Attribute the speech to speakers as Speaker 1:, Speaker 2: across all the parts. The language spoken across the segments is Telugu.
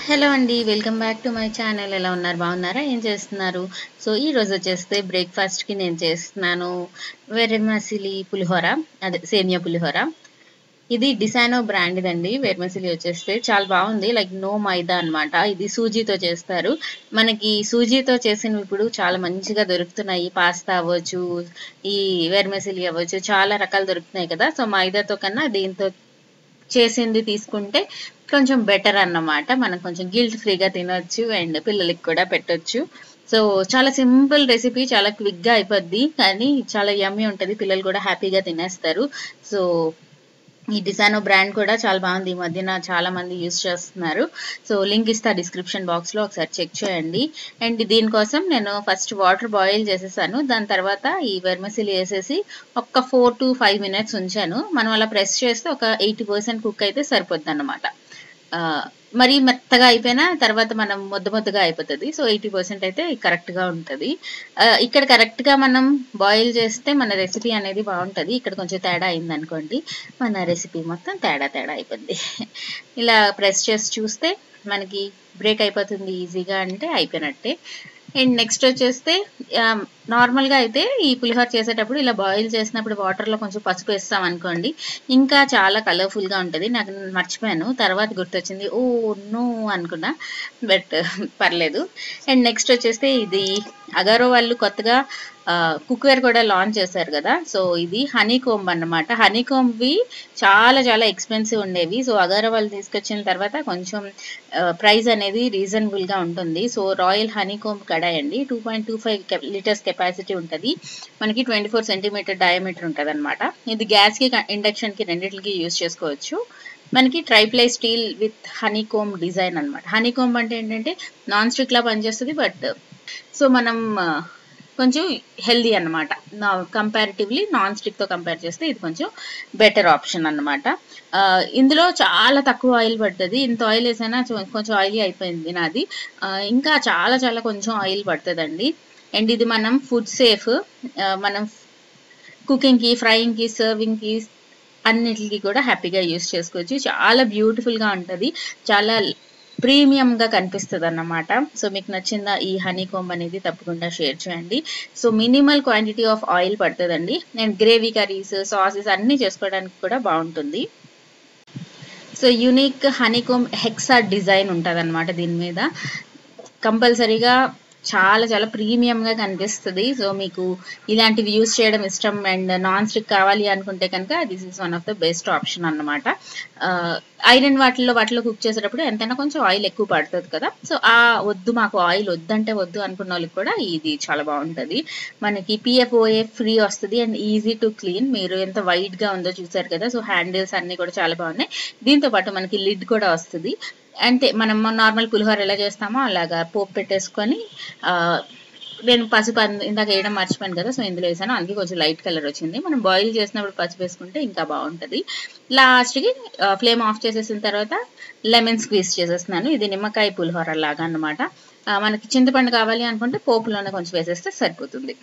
Speaker 1: హలో అండి welcome back to my channel ఎలా ఉన్నారు బాగున్నారా ఏం చేస్తున్నారు సో ఈ రోజు వచ్చేస్తే బ్రేక్ఫాస్ట్కి నేను చేస్తున్నాను వెరమసిలి పులిహోర అదే సేమియా పులిహోర ఇది డిసానో బ్రాండ్ అండి వెర్మసిలి వచ్చేస్తే చాలా బాగుంది లైక్ నో మైదా అన్నమాట ఇది సూజీతో చేస్తారు మనకి సూజీతో చేసినవి ఇప్పుడు చాలా మంచిగా దొరుకుతున్నాయి పాస్తా అవ్వచ్చు ఈ వెర్మసిలి అవ్వచ్చు చాలా రకాలు దొరుకుతున్నాయి కదా సో మైదాతో కన్నా దీంతో చేసింది తీసుకుంటే కొంచెం బెటర్ అన్నమాట మనం కొంచెం గిల్ట్ ఫ్రీగా తినొచ్చు అండ్ పిల్లలకి కూడా పెట్టొచ్చు సో చాలా సింపుల్ రెసిపీ చాలా క్విక్గా అయిపోద్ది కానీ చాలా యమ్మీ ఉంటుంది పిల్లలు కూడా హ్యాపీగా తినేస్తారు సో ఈ డిసానో బ్రాండ్ కూడా చాలా బాగుంది ఈ మధ్యన చాలా మంది యూస్ చేస్తున్నారు సో లింక్ ఇస్తా డిస్క్రిప్షన్ బాక్స్ లో ఒకసారి చెక్ చేయండి అండ్ దీనికోసం నేను ఫస్ట్ వాటర్ బాయిల్ చేసేసాను దాని తర్వాత ఈ వెర్మసిలి వేసేసి ఒక్క ఫోర్ టు ఫైవ్ మినిట్స్ ఉంచాను మనం అలా ప్రెస్ చేస్తే ఒక ఎయిటీ పర్సెంట్ కుక్ అయితే సరిపోద్ది అన్నమాట మరీ మెత్తగా అయిపోయినా తర్వాత మనం ముద్ద ముద్దగా అయిపోతుంది సో ఎయిటీ పర్సెంట్ అయితే కరెక్ట్గా ఉంటుంది ఇక్కడ కరెక్ట్గా మనం బాయిల్ చేస్తే మన రెసిపీ అనేది బాగుంటుంది ఇక్కడ కొంచెం తేడా అయింది అనుకోండి మన రెసిపీ మొత్తం తేడా తేడా అయిపోద్ది ఇలా ప్రెస్ చేసి చూస్తే మనకి బ్రేక్ అయిపోతుంది ఈజీగా అంటే అయిపోయినట్టే అండ్ నెక్స్ట్ వచ్చేస్తే నార్మల్గా అయితే ఈ పులిహోర చేసేటప్పుడు ఇలా బాయిల్ చేసినప్పుడు వాటర్లో కొంచెం పసుపు వేస్తాం అనుకోండి ఇంకా చాలా కలర్ఫుల్గా ఉంటుంది నాకు మర్చిపోయాను తర్వాత గుర్తొచ్చింది ఓ నో అనుకున్నా బట్ పర్లేదు అండ్ నెక్స్ట్ వచ్చేస్తే ఇది అగారో వాళ్ళు కొత్తగా కుక్వేర్ కూడా లాంచ్ చేశారు కదా సో ఇది హనీ కోంబ్ అనమాట హనీ కోంబ్వి చాలా చాలా ఎక్స్పెన్సివ్ ఉండేవి సో అగారో వాళ్ళు తీసుకొచ్చిన తర్వాత కొంచెం ప్రైస్ అనేది రీజనబుల్గా ఉంటుంది so royal honeycomb kadai అండి two point two five litres capacity ఉంటుంది మనకి ట్వంటీ ఫోర్ సెంటీమీటర్ డయామీటర్ ఉంటుంది అనమాట ఇది గ్యాస్కి ఇండక్షన్కి రెండింటికి యూజ్ చేసుకోవచ్చు మనకి triply steel with honeycomb design అనమాట హనీ కోమ్ అంటే ఏంటంటే నాన్ స్టిక్ లా పనిచేస్తుంది బట్ సో మనం కొంచెం హెల్దీ అనమాట కంపారిటివ్లీ నాన్ స్టిక్తో కంపేర్ చేస్తే ఇది కొంచెం బెటర్ ఆప్షన్ అనమాట ఇందులో చాలా తక్కువ ఆయిల్ పడుతుంది ఇంత ఆయిల్ వేసైనా కొంచెం ఆయిలీ అయిపోయింది నాది ఇంకా చాలా చాలా కొంచెం ఆయిల్ పడుతుందండి అండ్ ఇది మనం ఫుడ్ సేఫ్ మనం కుకింగ్కి ఫ్రైయింగ్కి సర్వింగ్కి అన్నిటికి కూడా హ్యాపీగా యూస్ చేసుకోవచ్చు చాలా బ్యూటిఫుల్గా ఉంటుంది చాలా ప్రీమియంగా కనిపిస్తుంది అన్నమాట సో మీకు నచ్చిందా ఈ హనీ కోంబ్ అనేది తప్పకుండా షేర్ చేయండి so minimal quantity of oil పడుతుందండి అండ్ గ్రేవీ కర్రీస్ సాసెస్ అన్నీ చేసుకోవడానికి కూడా బాగుంటుంది so unique honeycomb hexa design ఉంటుంది అనమాట దీని మీద కంపల్సరీగా చాలా చాలా ప్రీమియంగా కనిపిస్తుంది సో మీకు ఇలాంటివి యూస్ చేయడం ఇష్టం అండ్ నాన్ స్టిక్ కావాలి అనుకుంటే కనుక this is one of the best option అనమాట ఐరన్ వాటిల్లో వాటిలో కుక్ చేసేటప్పుడు ఎంతైనా కొంచెం ఆయిల్ ఎక్కువ పడుతుంది కదా సో ఆ వద్దు మాకు ఆయిల్ వద్దంటే వద్దు అనుకున్న వాళ్ళకి కూడా ఇది చాలా బాగుంటుంది మనకి పిఎఫ్ఓఏ ఫ్రీ వస్తుంది అండ్ ఈజీ టు క్లీన్ మీరు ఎంత వైడ్గా ఉందో చూసారు కదా సో హ్యాండిల్స్ అన్నీ కూడా చాలా బాగున్నాయి దీంతో పాటు మనకి లిడ్ కూడా వస్తుంది అంటే మనం నార్మల్ పులిహోర ఎలా చేస్తామో అలాగా పోపు పెట్టేసుకొని నేను పసుపు ఇందాక వేయడం మర్చిపోయాను కదా సో ఇందులో వేసాను అందుకే కొంచెం లైట్ కలర్ వచ్చింది మనం బాయిల్ చేసినప్పుడు పసుపు వేసుకుంటే ఇంకా బాగుంటుంది లాస్ట్కి ఫ్లేమ్ ఆఫ్ చేసేసిన తర్వాత లెమన్ స్క్వీజ్ చేసేస్తున్నాను ఇది నిమ్మకాయ పులిహోర లాగా అనమాట మనకి చింతపండు కావాలి అనుకుంటే పోపులోనే కొంచెం వేసేస్తే సరిపోతుంది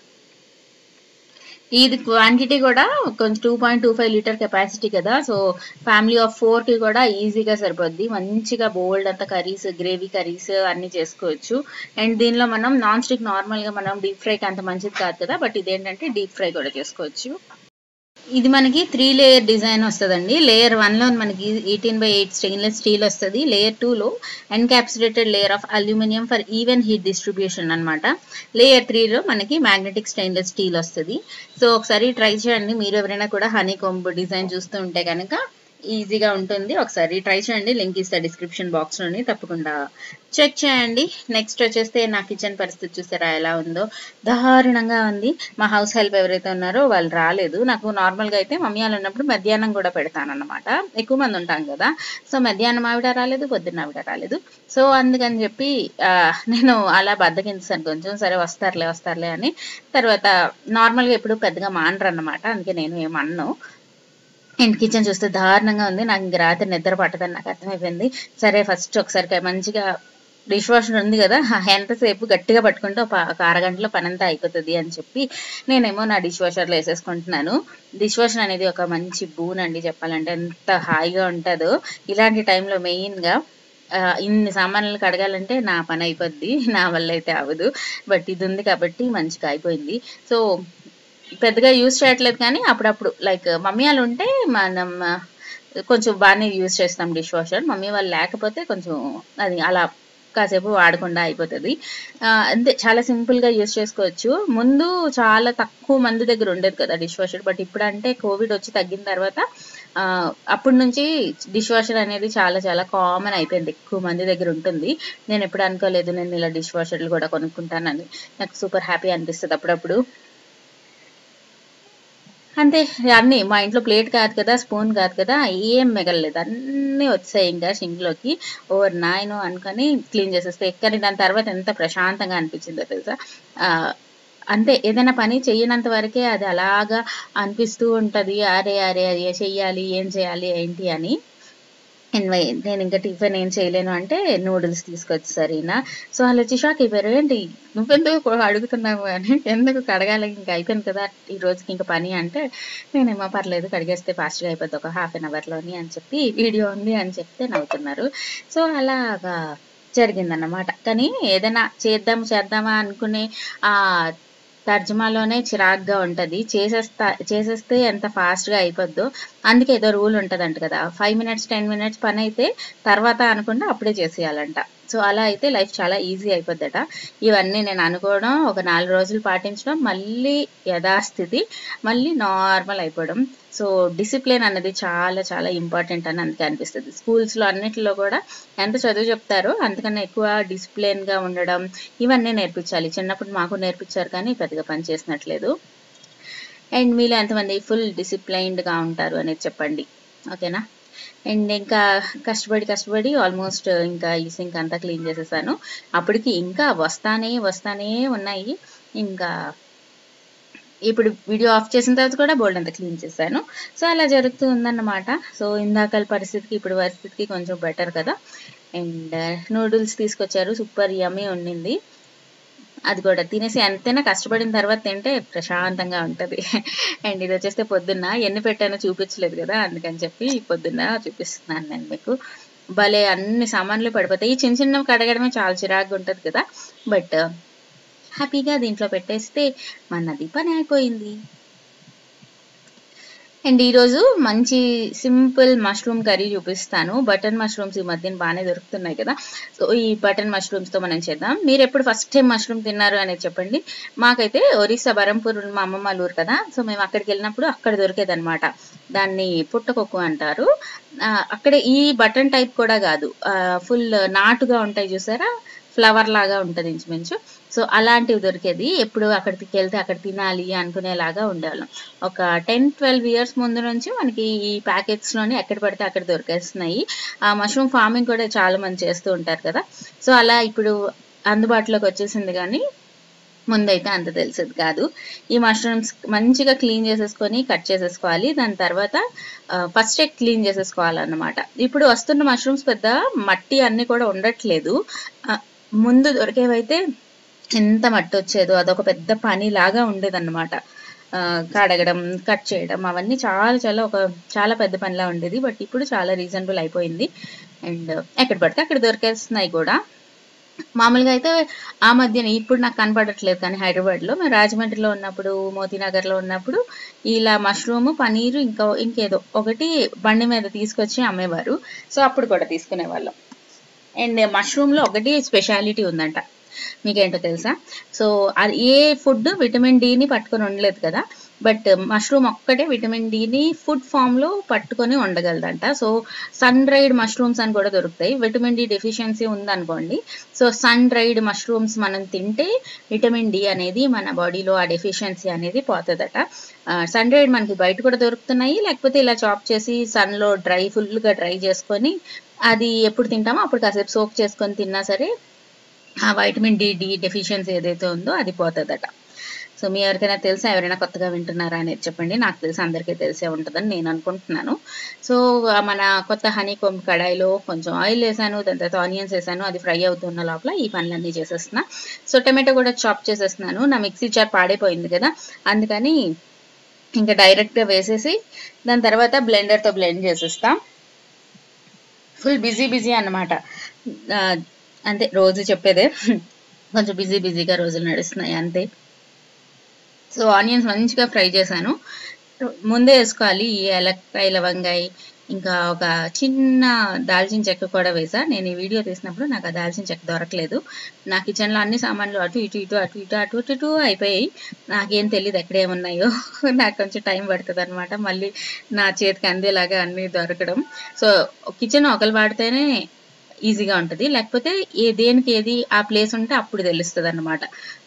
Speaker 1: ఇది క్వాంటిటీ కూడా కొంచెం two point two five litre capacity కదా సో ఫ్యామిలీ ఆఫ్ ఫోర్కి కూడా ఈజీగా సరిపోద్ది మంచిగా బోల్డ్ అంత కర్రీస్ గ్రేవీ కర్రీస్ అన్ని చేసుకోవచ్చు అండ్ దీనిలో మనం నాన్ స్టిక్ నార్మల్గా మనం డీప్ ఫ్రైకి అంత మంచిది కాదు కదా బట్ ఇదేంటంటే డీప్ ఫ్రై కూడా చేసుకోవచ్చు ఇది మనకి త్రీ లేయర్ డిజైన్ వస్తుందండి లేయర్ వన్లో మనకి eighteen by eight stainless steel వస్తుంది లేయర్ టూలో encapsulated layer of aluminium for even heat distribution అనమాట లేయర్ త్రీలో మనకి మ్యాగ్నెటిక్ స్టెయిన్లెస్ స్టీల్ వస్తుంది సో ఒకసారి ట్రై చేయండి మీరు ఎవరైనా కూడా హనీ కొంబు డిజైన్ చూస్తూ ఉంటే కనుక ఈజీగా ఉంటుంది ఒకసారి ట్రై చేయండి లింక్ ఇస్తా డిస్క్రిప్షన్ బాక్స్లోని తప్పకుండా చెక్ చేయండి నెక్స్ట్ వచ్చేస్తే నా కిచెన్ పరిస్థితి చూసారా ఎలా ఉందో దారుణంగా ఉంది మా హౌస్ హెల్ప్ ఎవరైతే ఉన్నారో వాళ్ళు రాలేదు నాకు నార్మల్గా అయితే మమ్మీ వాళ్ళు ఉన్నప్పుడు మధ్యాహ్నం కూడా పెడతానన్నమాట ఎక్కువ మంది ఉంటాం కదా సో మధ్యాహ్నం ఆవిడ రాలేదు పొద్దున్న ఆవిడ రాలేదు సో అందుకని చెప్పి నేను అలా బద్దకించాను కొంచెం సరే వస్తారులే వస్తారులే అని తర్వాత నార్మల్గా ఎప్పుడు పెద్దగా మానరు అన్నమాట అందుకే నేను ఏమన్ను అండ్ కిచెన్ చూస్తే దారుణంగా ఉంది నాకు ఇంక రాత్రి నిద్ర పట్టదని నాకు అర్థమైపోయింది సరే ఫస్ట్ ఒకసారి మంచిగా డిష్ వాషర్ ఉంది కదా ఎంతసేపు గట్టిగా పట్టుకుంటే ఒక అరగంటలో పని అంతా అయిపోతుంది అని చెప్పి నేనేమో నా డిష్ వాషర్లో వేసేసుకుంటున్నాను డిష్ వాషర్ అనేది ఒక మంచి బూన్ అండి చెప్పాలంటే ఎంత హాయిగా ఉంటుందో ఇలాంటి టైంలో మెయిన్గా ఆ, ఇన్ని సామాన్లు కడగాలంటే నా పని అయిపోద్ది నా వల్ల అయితే అవ్వదు బట్ ఇది ఉంది కాబట్టి మంచిగా అయిపోయింది సో పెద్దగా యూజ్ చేయట్లేదు కానీ అప్పుడప్పుడు లైక్ మమ్మీ వాళ్ళు ఉంటే మనం ఆ, కొంచెం బాగానే యూజ్ చేస్తాం డిష్ వాషర్ మమ్మీ వాళ్ళు లేకపోతే కొంచెం అది అలా కాసేపు వాడకుండా అయిపోతుంది ఆ, అంతే చాలా సింపుల్ గా యూజ్ చేసుకోవచ్చు ముందు చాలా తక్కువ మంది దగ్గర ఉండేది కదా డిష్ వాషర్ బట్ ఇప్పుడు అంటే కోవిడ్ వచ్చి తగ్గిన తర్వాత ఆ, అప్పటి నుంచి డిష్ వాషర్ అనేది చాలా చాలా కామన్ అయిపోయింది ఎక్కువ మంది దగ్గర ఉంటుంది నేను ఎప్పుడు అనుకోలేదు నేను ఇలా డిష్ వాషర్లు కూడా కొనుక్కుంటానని నాకు సూపర్ హ్యాపీ అనిపిస్తుంది అప్పుడప్పుడు అంతే అన్ని మా ఇంట్లో ప్లేట్ కాదు కదా స్పూన్ కాదు కదా ఏం మిగలలేదు అన్నీ వచ్చాయి ఇంకా సింక్లోకి ఓవర్ నాయను అనుకొని క్లీన్ చేసేస్తే కానీ దాని తర్వాత ఎంత ప్రశాంతంగా అనిపించిందో తెలుసా ఆ, అంతే ఏదైనా పని చెయ్యనంత వరకే అది అలాగా అనిపిస్తూ ఉంటది అరే అరే అరే చెయ్యాలి ఏం చేయాలి ఏంటి అని ఎన్వై నేను ఇంకా టిఫిన్ ఏం చేయలేను అంటే నూడిల్స్ తీసుకొచ్చి సరేనా సో వాళ్ళు వచ్చి షాక్ అయిపోయారు ఏంటి నువ్వెందుకు అడుగుతున్నావు అని ఎందుకు కడగాలి ఇంకా అయిపోయింది కదా ఈ రోజుకి ఇంకా పని అంటే నేనేమో పర్లేదు కడిగేస్తే ఫాస్ట్గా అయిపోద్ది ఒక హాఫ్ అన్ అవర్లోని అని చెప్పి వీడియో ఉంది అని చెప్తే నవ్వుతున్నారు సో అలాగా జరిగిందన్నమాట కానీ ఏదైనా చేద్దాం చేద్దామా అనుకునే ఆ తర్జుమాలోనే చిరాగ్గా ఉంటది చేసేస్తా చేసేస్తే ఎంత ఫాస్ట్ గా అయిపోద్దో అందుకే ఏదో రూల్ ఉంటదంట కదా ఫైవ్ మినిట్స్ టెన్ మినిట్స్ పని అయితే తర్వాత అనుకుంటే అప్పుడే చేసేయాలంట సో అలా అయితే లైఫ్ చాలా ఈజీ అయిపోద్దట ఇవన్నీ నేను అనుకోవడం ఒక నాలుగు రోజులు పాటించడం మళ్ళీ యథాస్థితి మళ్ళీ నార్మల్ అయిపోవడం సో డిసిప్లిన్ అనేది చాలా చాలా ఇంపార్టెంట్ అని అందుకే అనిపిస్తుంది స్కూల్స్ లో అన్నిటిలో కూడా ఎంత చదువు చెప్తారో అంతకన్నా ఎక్కువ డిసిప్లిన్ గా ఉండడం ఇవన్నీ నేర్పించాలి చిన్నప్పుడు మాకు నేర్పించారు కానీ పెద్దగా పని చేసినట్లేదు అండ్ మీలో ఎంతమంది ఫుల్ డిసిప్లైన్డ్ గా ఉంటారు అనేది చెప్పండి ఓకేనా అండ్ ఇంకా కష్టపడి కష్టపడి ఆల్మోస్ట్ ఇంకా ఈ సింక్ అంతా క్లీన్ చేసేసాను అప్పటికి ఇంకా వస్తానే వస్తానే ఉన్నాయి ఇంకా ఇప్పుడు వీడియో ఆఫ్ చేసిన తర్వాత కూడా బోల్డ్ అంతా క్లీన్ చేశాను సో అలా జరుగుతూ ఉందన్నమాట సో ఇందాకల పరిస్థితికి ఇప్పుడు పరిస్థితికి కొంచెం బెటర్ కదా అండ్ నూడిల్స్ తీసుకొచ్చారు సూపర్ యమ్మీ ఉండింది అది కూడా తినేసి ఎంతైనా కష్టపడిన తర్వాత తింటే ప్రశాంతంగా ఉంటది అండ్ ఇది వచ్చేస్తే పొద్దున్న ఎన్ని పెట్టానో చూపించలేదు కదా అందుకని చెప్పి పొద్దున్న చూపిస్తున్నాను నేను మీకు భలే అన్ని సామాన్లు పడిపోతాయి ఈ చిన్న చిన్నవి కడగడమే చాలా చిరాకుగా ఉంటది కదా బట్ హ్యాపీగా దీంట్లో పెట్టేస్తే మనది పని అయిపోయింది అండ్ ఈరోజు మంచి సింపుల్ మష్రూమ్ కర్రీ చూపిస్తాను బటన్ మష్రూమ్స్ ఈ మధ్యన బాగానే దొరుకుతున్నాయి కదా సో ఈ బటన్ మష్రూమ్స్ తో మనం చేద్దాం మీరు ఎప్పుడు ఫస్ట్ టైం మష్రూమ్ తిన్నారు అనేది చెప్పండి మాకైతే ఒరిస్సా బరంపూర్ మా అమ్మమ్మ వాళ్ళ ఊరు కదా సో మేము అక్కడికి వెళ్ళినప్పుడు అక్కడ దొరికేది అనమాట దాన్ని పుట్టకొక్కు అంటారు ఆ, అక్కడ ఈ బటన్ టైప్ కూడా కాదు ఫుల్ నాటుగా ఉంటాయి చూసారా ఫ్లవర్ లాగా ఉంటది ఇంచుమించు సో అలాంటివి దొరికేది ఎప్పుడు అక్కడికి వెళ్తే అక్కడ తినాలి అనుకునేలాగా ఉండేవాళ్ళం ఒక టెన్ ట్వెల్వ్ ఇయర్స్ ముందు నుంచి మనకి ఈ ప్యాకెట్స్ లోనే ఎక్కడ పడితే అక్కడ దొరికేస్తున్నాయి ఆ మష్రూమ్ ఫార్మింగ్ కూడా చాలా మంది చేస్తూ ఉంటారు కదా సో అలా ఇప్పుడు అందుబాటులోకి వచ్చేసింది కానీ ముందైతే అంత తెలిసేది కాదు ఈ మష్రూమ్స్ మంచిగా క్లీన్ చేసేసుకొని కట్ చేసేసుకోవాలి దాని తర్వాత ఫస్ట్ క్లీన్ చేసేసుకోవాలన్నమాట ఇప్పుడు వస్తున్న మష్రూమ్స్ పెద్ద మట్టి అన్ని కూడా ఉండట్లేదు ఆ, ముందు దొరికేవైతే ఎంత మట్టి వచ్చేదో అదొక పెద్ద పని లాగా ఉండేదన్నమాట ఆ, కడగడం కట్ చేయడం అవన్నీ చాలా చాలా ఒక చాలా పెద్ద పనిలా ఉండేది బట్ ఇప్పుడు చాలా రీజనబుల్ అయిపోయింది అండ్ ఎక్కడ పడితే అక్కడ దొరికేస్తున్నాయి కూడా మామూలుగా అయితే ఆ మధ్యన ఇప్పుడు నాకు కనపడట్లేదు కానీ హైదరాబాద్ లో మేము రాజమండ్రిలో ఉన్నప్పుడు మోతీనగర్ లో ఉన్నప్పుడు ఇలా మష్రూమ్ పనీరు ఇంకా ఇంకేదో ఒకటి బండి మీద తీసుకొచ్చి అమ్మేవారు సో అప్పుడు కూడా తీసుకునే వాళ్ళం అండ్ మష్రూమ్ లో ఒకటి స్పెషాలిటీ ఉందంట మీకేంటో తెలుసా సో అది ఏ ఫుడ్ విటమిన్ ని పట్టుకొని ఉండలేదు కదా బట్ మష్రూమ్ ఒక్కటే విటమిన్ ని ఫుడ్ ఫామ్ లో పట్టుకొని ఉండగలదంట సో సన్ డ్రైడ్ మష్రూమ్స్ అని కూడా దొరుకుతాయి విటమిన్ డి డెఫిషియన్సీ ఉందనుకోండి సో సన్ డ్రైడ్ మష్రూమ్స్ మనం తింటే విటమిన్ డి అనేది మన బాడీలో ఆ డెఫిషియన్సీ అనేది పోతుందట సన్ డ్రైడ్ మనకి బయట కూడా దొరుకుతున్నాయి లేకపోతే ఇలా చాప్ చేసి సన్ లో డ్రై ఫుల్ గా డ్రై చేసుకొని అది ఎప్పుడు తింటామో అప్పుడు కాసేపు సోక్ చేసుకొని తిన్నా సరే ఆ వైటమిన్ డి డి డెఫిషియన్సీ ఏదైతే ఉందో అది పోతుందట సో మీ ఎవరికైనా తెలుసా ఎవరైనా కొత్తగా వింటున్నారా అనేది చెప్పండి నాకు తెలిసి అందరికీ తెలిసే ఉంటుందని నేను అనుకుంటున్నాను సో ఆ మన కొత్త హనీ కొమ్ కడాయిలో కొంచెం ఆయిల్ వేసాను దాని తర్వాత ఆనియన్స్ వేసాను అది ఫ్రై అవుతున్న లోపల ఈ పనులన్నీ చేసేస్తున్నా సో టమాటో కూడా చాప్ చేసేస్తున్నాను నా మిక్సీ జార్ పాడైపోయింది కదా అందుకని ఇంకా డైరెక్ట్గా వేసేసి దాని తర్వాత బ్లెండర్తో బ్లెండ్ చేసేస్తా ఫుల్ బిజీ బిజీ అన్నమాట ఆ, అంతే రోజు చెప్పేదే కొంచెం బిజీ బిజీగా రోజులు నడుస్తున్నాయి అంతే సో ఆనియన్స్ మంచిగా ఫ్రై చేశాను ముందే వేసుకోవాలి ఈ ఏలక్కాయ లవంగాయ ఇంకా ఒక చిన్న దాల్చిన చెక్క కూడా వేసా నేను ఈ వీడియో తీసినప్పుడు నాకు ఆ దాల్చిన చెక్క దొరకలేదు నా కిచెన్లో అన్ని సామాన్లు అటు ఇటు ఇటు అటు ఇటు అటు ఇటు ఇటు అయిపోయాయి నాకేం తెలియదు ఎక్కడ ఏమున్నాయో నాకు కొంచెం టైం పడుతుంది అనమాట మళ్ళీ నా చేతికి అందేలాగా అన్నీ దొరకడం సో కిచెన్ ఒకరు వాడితేనే ఈజీగా ఉంటుంది లేకపోతే ఏ దేనికి ఏది ఆ ప్లేస్ ఉంటే అప్పుడు తెలుస్తుంది అనమాట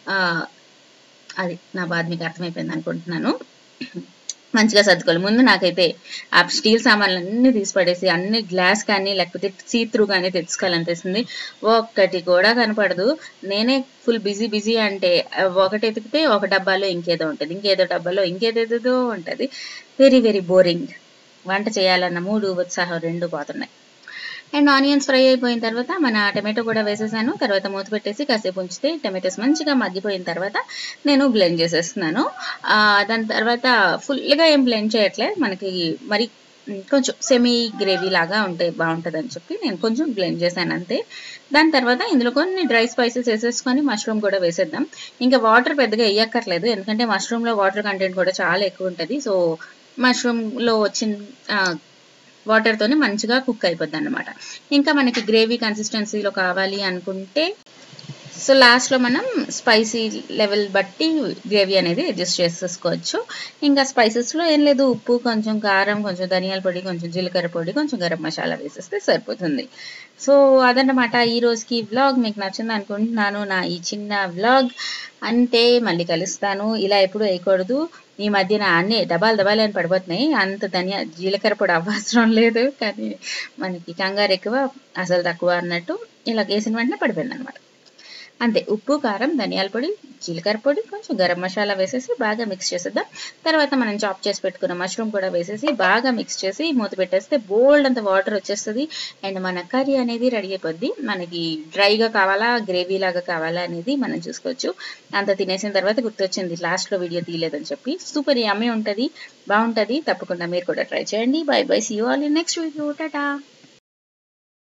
Speaker 1: అది నా బాధ మీకు అర్థమైపోయింది అనుకుంటున్నాను మంచిగా సర్దుకోవాలి ముందు నాకైతే ఆ స్టీల్ సామాన్లు అన్ని తీసి పడేసి అన్ని గ్లాస్ కానీ లేకపోతే సీత్రూ కానీ తెచ్చుకోవాలనిపిస్తుంది ఒక్కటి కూడా కనపడదు నేనే ఫుల్ బిజీ బిజీ అంటే ఒకటి ఎతికితే ఒక డబ్బాలో ఇంకేదో ఉంటుంది ఇంకేదో డబ్బాలో ఇంకేదేదో ఉంటుంది వెరీ వెరీ బోరింగ్ వంట చేయాలన్న మూడు ఉత్సాహం రెండు పోతున్నాయి అండ్ ఆనియన్స్ ఫ్రై అయిపోయిన తర్వాత మన టమాటో కూడా వేసేసాను తర్వాత మూత పెట్టేసి కాసేపు ఉంచితే టమాటోస్ మంచిగా మగ్గిపోయిన తర్వాత నేను బ్లెండ్ చేసేస్తున్నాను ఆ, దాని తర్వాత ఫుల్గా ఏం బ్లెండ్ చేయట్లే మనకి మరి ఉమ్, కొంచెం సెమీ గ్రేవీ లాగా ఉంటే బాగుంటుంది అని చెప్పి నేను కొంచెం బ్లెండ్ చేశాను అంతే దాని తర్వాత ఇందులో కొన్ని డ్రై స్పైసెస్ వేసేసుకొని మష్రూమ్ కూడా వేసేద్దాం ఇంకా వాటర్ పెద్దగా వేయక్కర్లేదు ఎందుకంటే మష్రూమ్లో వాటర్ కంటెంట్ కూడా చాలా ఎక్కువ ఉంటుంది సో మష్రూమ్లో వచ్చిన ఆ, వాటర్ తోనే మంచిగా కుక్ అయిపోద్ది అనమాట ఇంకా మనకి గ్రేవీ కన్సిస్టెన్సీలో కావాలి అనుకుంటే సో లాస్ట్లో మనం స్పైసీ లెవెల్ బట్టి గ్రేవీ అనేది అడ్జస్ట్ చేసేసుకోవచ్చు ఇంకా స్పైసెస్లో ఏం లేదు ఉప్పు కొంచెం కారం కొంచెం ధనియాల పొడి కొంచెం జీలకర్ర పొడి కొంచెం గరం మసాలా వేసేస్తే సరిపోతుంది సో అదన్నమాట ఈ రోజుకి వ్లాగ్ మీకు నచ్చింది అనుకుంటున్నాను నా ఈ చిన్న వ్లాగ్ అంతే మళ్ళీ కలుస్తాను ఇలా ఎప్పుడు వేయకూడదు ఈ మధ్యన అన్ని డబాలు డబాలు అని పడిపోతున్నాయి అంత ధనియా జీలకర్ర పొడి అవసరం లేదు కానీ మనకి కంగారు ఎక్కువ అసలు తక్కువ అన్నట్టు ఇలా వేసిన వెంటనే పడిపోయింది అనమాట అంతే ఉప్పు కారం ధనియాల పొడి జీలకర్ర పొడి కొంచెం గరం మసాలా వేసేసి బాగా మిక్స్ చేసేద్దాం తర్వాత మనం చాప్ చేసి పెట్టుకున్న మష్రూమ్ కూడా వేసేసి బాగా మిక్స్ చేసి మూత పెట్టేస్తే బోల్డ్ అంత వాటర్ వచ్చేస్తుంది అండ్ మన కర్రీ అనేది రెడీ అయిపోద్ది మనకి డ్రైగా కావాలా గ్రేవీ లాగా కావాలా అనేది మనం చూసుకోవచ్చు అంత తినేసిన తర్వాత గుర్తొచ్చింది లాస్ట్లో వీడియో తీయలేదని చెప్పి సూపర్ యమ్మీ ఉంటుంది బాగుంటుంది తప్పకుండా మీరు కూడా ట్రై చేయండి bye bye see you all in next video Tata